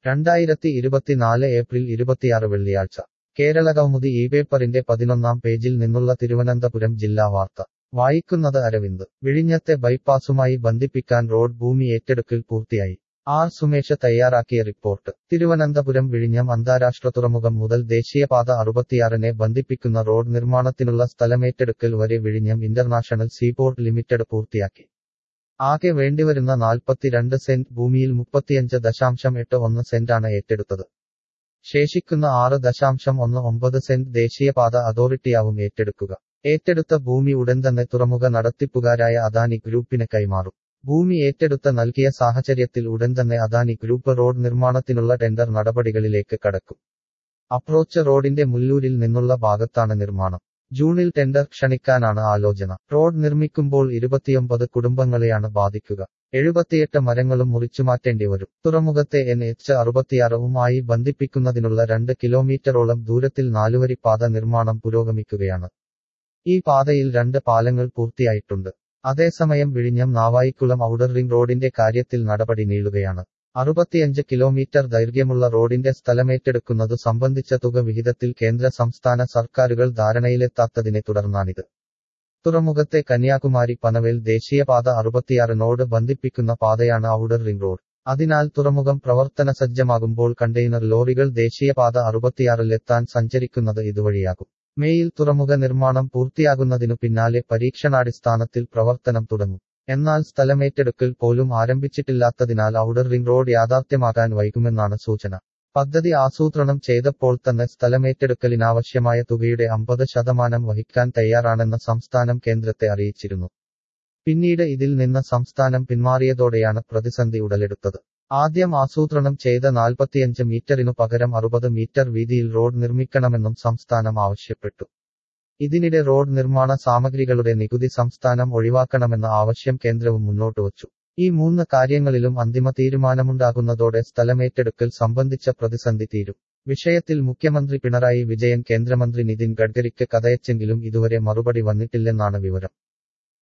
രണ്ടായിരത്തി ഇരുപത്തിനാല് ഏപ്രിൽ ഇരുപത്തിയാറ് വെള്ളിയാഴ്ച കേരള കൗമുദി ഈ പേപ്പറിന്റെ പതിനൊന്നാം പേജിൽ നിന്നുള്ള തിരുവനന്തപുരം ജില്ലാ വാർത്ത വായിക്കുന്നത് അരവിന്ദ് വിഴിഞ്ഞത്തെ ബൈപ്പാസുമായി ബന്ധിപ്പിക്കാൻ റോഡ് ഭൂമി ഏറ്റെടുക്കൽ പൂർത്തിയായി ആർ സുമേഷ് തയ്യാറാക്കിയ റിപ്പോർട്ട് തിരുവനന്തപുരം വിഴിഞ്ഞം അന്താരാഷ്ട്ര തുറമുഖം മുതൽ ദേശീയപാത അറുപത്തിയാറിനെ ബന്ധിപ്പിക്കുന്ന റോഡ് നിർമ്മാണത്തിനുള്ള സ്ഥലമേറ്റെടുക്കൽ വരെ വിഴിഞ്ഞം ഇന്റർനാഷണൽ സീപോർട്ട് ലിമിറ്റഡ് പൂർത്തിയാക്കി ആകെ വേണ്ടിവരുന്ന നാൽപ്പത്തിരണ്ട് സെന്റ് ഭൂമിയിൽ മുപ്പത്തിയഞ്ച് ദശാംശം എട്ട് ഒന്ന് സെന്റാണ് ഏറ്റെടുത്തത് ശേഷിക്കുന്ന ആറ് ദശാംശം ഒന്ന് ഒമ്പത് സെന്റ് ദേശീയപാത അതോറിറ്റിയാവും ഏറ്റെടുക്കുക ഏറ്റെടുത്ത ഭൂമി ഉടൻ തന്നെ തുറമുഖ നടത്തിപ്പുകാരായ അദാനി ഗ്രൂപ്പിന് കൈമാറും ഭൂമി ഏറ്റെടുത്ത നൽകിയ സാഹചര്യത്തിൽ ഉടൻ തന്നെ അദാനി ഗ്രൂപ്പ് റോഡ് നിർമ്മാണത്തിനുള്ള ടെൻഡർ നടപടികളിലേക്ക് കടക്കും അപ്രോച്ച് റോഡിന്റെ മുല്ലൂരിൽ നിന്നുള്ള ഭാഗത്താണ് നിർമ്മാണം ജൂണിൽ ടെൻഡർ ക്ഷണിക്കാനാണ് ആലോചന റോഡ് നിർമ്മിക്കുമ്പോൾ ഇരുപത്തിയൊമ്പത് കുടുംബങ്ങളെയാണ് ബാധിക്കുക എഴുപത്തിയെട്ട് മരങ്ങളും മുറിച്ചുമാറ്റേണ്ടി വരും തുറമുഖത്തെ എൻ എച്ച് അറുപത്തിയാറുമായി ബന്ധിപ്പിക്കുന്നതിനുള്ള രണ്ട് കിലോമീറ്ററോളം ദൂരത്തിൽ നാലുവരി പാത നിർമ്മാണം പുരോഗമിക്കുകയാണ് ഈ പാതയിൽ രണ്ട് പാലങ്ങൾ പൂർത്തിയായിട്ടുണ്ട് അതേസമയം വിഴിഞ്ഞം നാവായിക്കുളം ഔട്ടർ റിംഗ് റോഡിന്റെ കാര്യത്തിൽ നടപടി നീളുകയാണ് അറുപത്തിയഞ്ച് കിലോമീറ്റർ ദൈർഘ്യമുള്ള റോഡിന്റെ സ്ഥലമേറ്റെടുക്കുന്നത് സംബന്ധിച്ച തുക വിഹിതത്തിൽ കേന്ദ്ര സംസ്ഥാന സർക്കാരുകൾ ധാരണയിലെത്താത്തതിനെ തുടർന്നാണിത് തുറമുഖത്തെ കന്യാകുമാരി പനവേൽ ദേശീയപാത അറുപത്തിയാറിനോട് ബന്ധിപ്പിക്കുന്ന പാതയാണ് ഔട്ടർ റിംഗ് റോഡ് അതിനാൽ തുറമുഖം പ്രവർത്തന സജ്ജമാകുമ്പോൾ കണ്ടെയ്നർ ലോറികൾ ദേശീയപാത അറുപത്തിയാറിലെത്താൻ സഞ്ചരിക്കുന്നത് ഇതുവഴിയാകും മേയിൽ തുറമുഖ നിർമ്മാണം പൂർത്തിയാകുന്നതിനു പിന്നാലെ പരീക്ഷണാടിസ്ഥാനത്തിൽ പ്രവർത്തനം തുടങ്ങും എന്നാൽ സ്ഥലമേറ്റെടുക്കൽ പോലും ആരംഭിച്ചിട്ടില്ലാത്തതിനാൽ ഔട്ടർ റിംഗ് റോഡ് യാഥാർത്ഥ്യമാകാൻ വൈകുമെന്നാണ് സൂചന പദ്ധതി ആസൂത്രണം ചെയ്തപ്പോൾ തന്നെ സ്ഥലമേറ്റെടുക്കലിനാവശ്യമായ തുകയുടെ അമ്പത് ശതമാനം വഹിക്കാൻ തയ്യാറാണെന്ന് സംസ്ഥാനം കേന്ദ്രത്തെ അറിയിച്ചിരുന്നു പിന്നീട് ഇതിൽ നിന്ന് സംസ്ഥാനം പിന്മാറിയതോടെയാണ് പ്രതിസന്ധി ഉടലെടുത്തത് ആദ്യം ആസൂത്രണം ചെയ്ത നാൽപ്പത്തിയഞ്ച് മീറ്ററിനു പകരം അറുപത് മീറ്റർ വീതിയിൽ റോഡ് നിർമ്മിക്കണമെന്നും സംസ്ഥാനം ആവശ്യപ്പെട്ടു ഇതിനിടെ റോഡ് നിർമ്മാണ സാമഗ്രികളുടെ നികുതി സംസ്ഥാനം ഒഴിവാക്കണമെന്ന ആവശ്യം കേന്ദ്രവും മുന്നോട്ട് വച്ചു ഈ മൂന്ന് കാര്യങ്ങളിലും അന്തിമ തീരുമാനമുണ്ടാകുന്നതോടെ സ്ഥലമേറ്റെടുക്കൽ സംബന്ധിച്ച പ്രതിസന്ധി തീരും വിഷയത്തിൽ മുഖ്യമന്ത്രി പിണറായി വിജയൻ കേന്ദ്രമന്ത്രി നിതിൻ ഗഡ്കരിക്ക് കഥയച്ചെങ്കിലും ഇതുവരെ മറുപടി വന്നിട്ടില്ലെന്നാണ് വിവരം